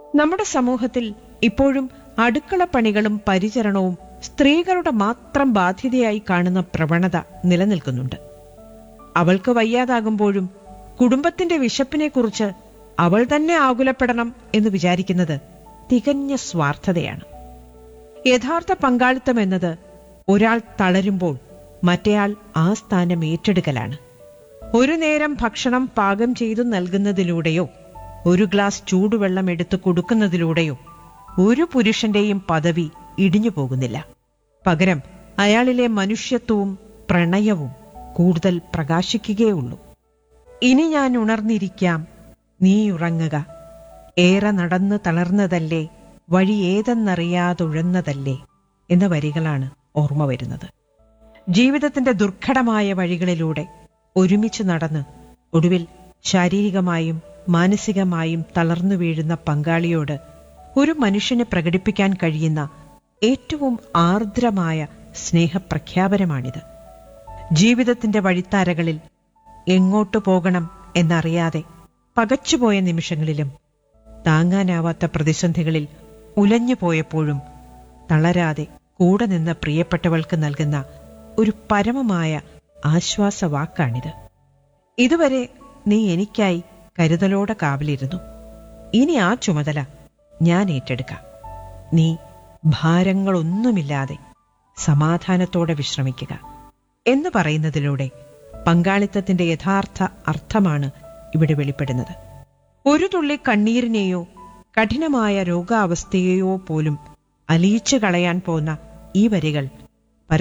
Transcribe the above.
നമ്മുടെ സമൂഹത്തിൽ ഇപ്പോഴും അടുക്കളപ്പണികളും പരിചരണവും സ്ത്രീകളുടെ മാത്രം ബാധ്യതയായി കാണുന്ന പ്രവണത നിലനിൽക്കുന്നുണ്ട് അവൾക്ക് വയ്യാതാകുമ്പോഴും കുടുംബത്തിന്റെ വിശപ്പിനെക്കുറിച്ച് അവൾ തന്നെ ആകുലപ്പെടണം എന്ന് വിചാരിക്കുന്നത് തികഞ്ഞ സ്വാർത്ഥതയാണ് യഥാർത്ഥ പങ്കാളിത്തം എന്നത് ഒരാൾ തളരുമ്പോൾ മറ്റേയാൾ ആ സ്ഥാനം ഏറ്റെടുക്കലാണ് ഒരു നേരം ഭക്ഷണം പാകം ചെയ്തു നൽകുന്നതിലൂടെയോ ഒരു ഗ്ലാസ് ചൂടുവെള്ളം എടുത്തു കൊടുക്കുന്നതിലൂടെയോ ഒരു പുരുഷന്റെയും പദവി ഇടിഞ്ഞു പോകുന്നില്ല പകരം അയാളിലെ മനുഷ്യത്വവും പ്രണയവും കൂടുതൽ പ്രകാശിക്കുകയുള്ളൂ ഇനി ഞാൻ ഉണർന്നിരിക്കാം നീ ഉറങ്ങുക ഏറെ നടന്ന് തളർന്നതല്ലേ വഴി ഏതെന്നറിയാതുഴന്നതല്ലേ എന്ന വരികളാണ് ഓർമ്മ വരുന്നത് ജീവിതത്തിന്റെ ദുർഘടമായ വഴികളിലൂടെ ഒരുമിച്ച് നടന്ന് ഒടുവിൽ ശാരീരികമായും മാനസികമായും തളർന്നു വീഴുന്ന പങ്കാളിയോട് ഒരു മനുഷ്യന് പ്രകടിപ്പിക്കാൻ കഴിയുന്ന ഏറ്റവും ആർദ്രമായ സ്നേഹപ്രഖ്യാപനമാണിത് ജീവിതത്തിന്റെ വഴിത്താരകളിൽ എങ്ങോട്ടു പോകണം എന്നറിയാതെ പകച്ചുപോയ നിമിഷങ്ങളിലും താങ്ങാനാവാത്ത പ്രതിസന്ധികളിൽ ഉലഞ്ഞു പോയപ്പോഴും തളരാതെ കൂടെ നിന്ന പ്രിയപ്പെട്ടവൾക്ക് നൽകുന്ന ഒരു പരമമായ ആശ്വാസവാക്കാണിത് ഇതുവരെ നീ എനിക്കായി കരുതലോടെ കാവലിരുന്നു ഇനി ആ ചുമതല ഞാൻ ഏറ്റെടുക്കാം നീ ഭാരങ്ങളൊന്നുമില്ലാതെ സമാധാനത്തോടെ വിശ്രമിക്കുക എന്ന് പറയുന്നതിലൂടെ പങ്കാളിത്തത്തിന്റെ യഥാർത്ഥ അർത്ഥമാണ് ഇവിടെ വെളിപ്പെടുന്നത് ഒരു തുള്ളി കണ്ണീരിനെയോ കഠിനമായ രോഗാവസ്ഥയെയോ പോലും അലിയിച്ചു കളയാൻ പോന്ന ഈ വരികൾ